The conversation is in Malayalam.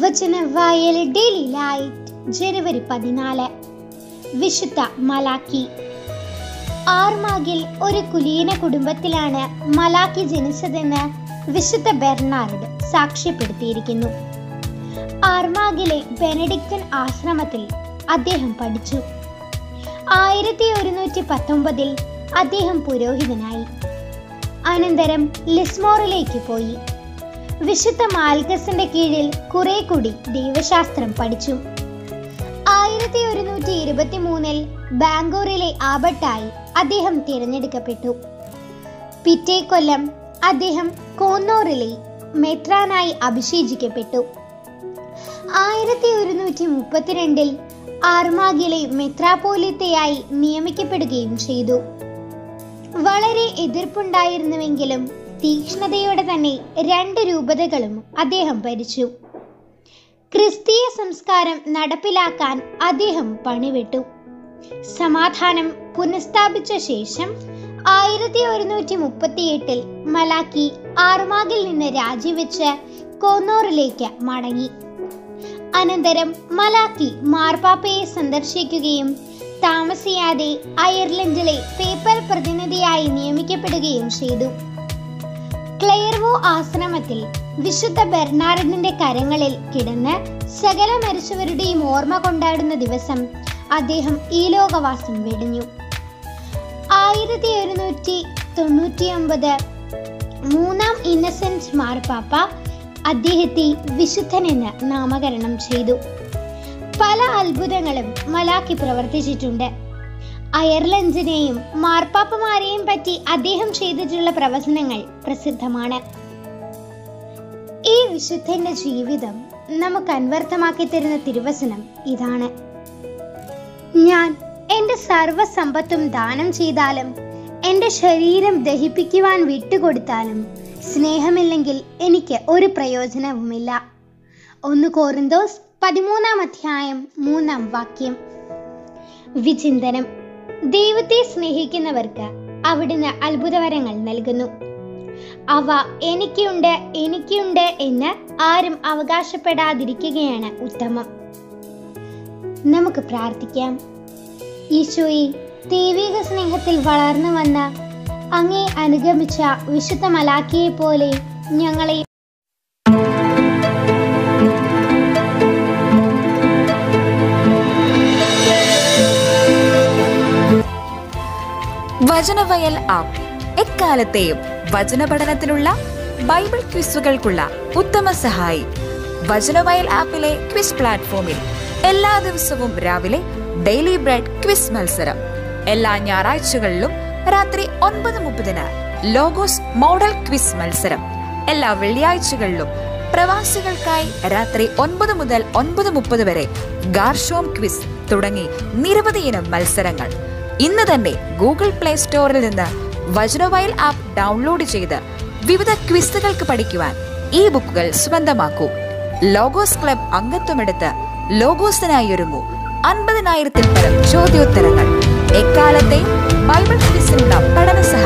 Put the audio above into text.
വചന വായൽ ഡെയിലി ലൈറ്റ് ജനുവരി പതിനാല് വിശുദ്ധ മലാക്കി ആർമാഗിൽ ഒരു കുലീന കുടുംബത്തിലാണ് മലാക്കി ജനിച്ചതെന്ന് വിശുദ്ധ ബെർണാർഡ് സാക്ഷ്യപ്പെടുത്തിയിരിക്കുന്നു ആർമാഗിലെ ബെനഡിക്റ്റൻ ആശ്രമത്തിൽ അദ്ദേഹം പഠിച്ചു ആയിരത്തി ഒരുന്നൂറ്റി പത്തൊമ്പതിൽ അദ്ദേഹം പുരോഹിതനായി അനന്തരം ലിസ്മോറിലേക്ക് പോയി വിശുദ്ധ മാൽക്കസിന്റെ കീഴിൽ കുറെ കൂടി ദൈവശാസ്ത്രം പഠിച്ചു ആയിരത്തി ഒരുന്നൂറ്റി ഇരുപത്തി മൂന്നിൽ ബാംഗ്ലൂരിലെ ആബട്ടായി അദ്ദേഹം തിരഞ്ഞെടുക്കപ്പെട്ടു പിറ്റേ കൊല്ലം അദ്ദേഹം കോന്നൂറിലെ മെത്രാനായി അഭിഷേചിക്കപ്പെട്ടു ആയിരത്തി ഒരുന്നൂറ്റി മുപ്പത്തിരണ്ടിൽ ആർമാഗിലെ മെത്രാപോലിത്തയായി നിയമിക്കപ്പെടുകയും ചെയ്തു വളരെ എതിർപ്പുണ്ടായിരുന്നുവെങ്കിലും തീക്ഷ്ണതയോടെ തന്നെ രണ്ട് രൂപതകളും അദ്ദേഹം ഭരിച്ചു ക്രിസ്തീയ സംസ്കാരം നടപ്പിലാക്കാൻ അദ്ദേഹം പണിവിട്ടു സമാധാനം പുനഃസ്ഥാപിച്ച ശേഷം ആയിരത്തി ഒരുന്നൂറ്റി മുപ്പത്തിയെട്ടിൽ മലാക്കി ആർമാഗിൽ നിന്ന് രാജിവെച്ച് കോന്നൂറിലേക്ക് മടങ്ങി അനന്തരം മലാക്കി മാർപ്പാപ്പയെ സന്ദർശിക്കുകയും താമസിയാതെ അയർലൻഡിലെ പേപ്പർ പ്രതിനിധിയായി നിയമിക്കപ്പെടുകയും ചെയ്തു ക്ലെയർവോ ആശ്രമത്തിൽ വിശുദ്ധ ബെർണാർഡിന്റെ കരങ്ങളിൽ കിടന്ന് സകല മരിച്ചവരുടെയും ഓർമ്മ കൊണ്ടാടുന്ന ദിവസം അദ്ദേഹം ഈ ലോകവാസം വെടിഞ്ഞു ആയിരത്തി ഒരുന്നൂറ്റി തൊണ്ണൂറ്റി ഒമ്പത് മൂന്നാം ഇന്നസെന്റ് മാർപ്പാപ്പ അദ്ദേഹത്തെ വിശുദ്ധനെന്ന് നാമകരണം ചെയ്തു പല അത്ഭുതങ്ങളും മലാക്കി പ്രവർത്തിച്ചിട്ടുണ്ട് അയർലൻഡിനെയും മാർപ്പാപ്പമാരെയും പറ്റി അദ്ദേഹം ചെയ്തിട്ടുള്ള പ്രവചനങ്ങൾ പ്രസിദ്ധമാണ് ഈ വിശുദ്ധന്റെ ജീവിതം നമുക്ക് അൻവർത്ഥമാക്കി തരുന്ന തിരുവചനം ഇതാണ് ഞാൻ എൻ്റെ സർവസമ്പത്തും ദാനം ചെയ്താലും എൻ്റെ ശരീരം ദഹിപ്പിക്കുവാൻ വിട്ടുകൊടുത്താലും സ്നേഹമില്ലെങ്കിൽ എനിക്ക് ഒരു പ്രയോജനവുമില്ല ഒന്ന് കോറിന്തോസ് പതിമൂന്നാം അധ്യായം മൂന്നാം വാക്യം വിചിന്തനം ദൈവത്തെ സ്നേഹിക്കുന്നവർക്ക് അവിടുന്ന് അത്ഭുതവരങ്ങൾ നൽകുന്നു അവ എനിക്കുണ്ട് എനിക്കുണ്ട് എന്ന് ആരും അവകാശപ്പെടാതിരിക്കുകയാണ് ഉത്തമം നമുക്ക് പ്രാർത്ഥിക്കാം ഈശോയെ ദൈവിക സ്നേഹത്തിൽ വളർന്നു വന്ന അങ്ങേ അനുഗമിച്ച വിശുദ്ധ മലാക്കിയെ പോലെ ഞങ്ങളെ വചനവയൽ ആപ്പ് എക്കാലത്തെയും വചന പഠനത്തിനുള്ള ബൈബിൾ ക്വിസുകൾക്കുള്ള ഉത്തമ സഹായി വചനവയൽ ആപ്പിലെ ക്വിസ് പ്ലാറ്റ്ഫോമിൽ എല്ലാ ദിവസവും രാവിലെ ഡെയിലി ബ്രെഡ് ക്വിസ് മത്സരം എല്ലാ ഞായറാഴ്ചകളിലും രാത്രി ഒൻപത് മുപ്പതിന് ലോഗോസ് മോഡൽ ക്വിസ് മത്സരം എല്ലാ വെള്ളിയാഴ്ചകളിലും പ്രവാസികൾക്കായി രാത്രി ഒൻപത് മുതൽ ഒൻപത് മുപ്പത് വരെ ഗാർഷോം ക്വിസ് തുടങ്ങി നിരവധി ഇനം മത്സരങ്ങൾ ഇന്ന് തന്നെ ഗൂഗിൾ പ്ലേ സ്റ്റോറിൽ നിന്ന് വജ്രവയൽ ആപ്പ് ഡൗൺലോഡ് ചെയ്ത് വിവിധ ക്വിസുകൾക്ക് പഠിക്കുവാൻ ഈ ബുക്കുകൾ സ്വന്തമാക്കൂ ലോഗോസ് ക്ലബ് അംഗത്വമെടുത്ത് ലോഗോസിനായി ഒരുങ്ങൂ അൻപതിനായിരത്തിൽ പരം ചോദ്യോത്തരങ്ങൾ എക്കാലത്തെ ബൈബിൾ ക്വിസിനുള്ള പഠന സഹായം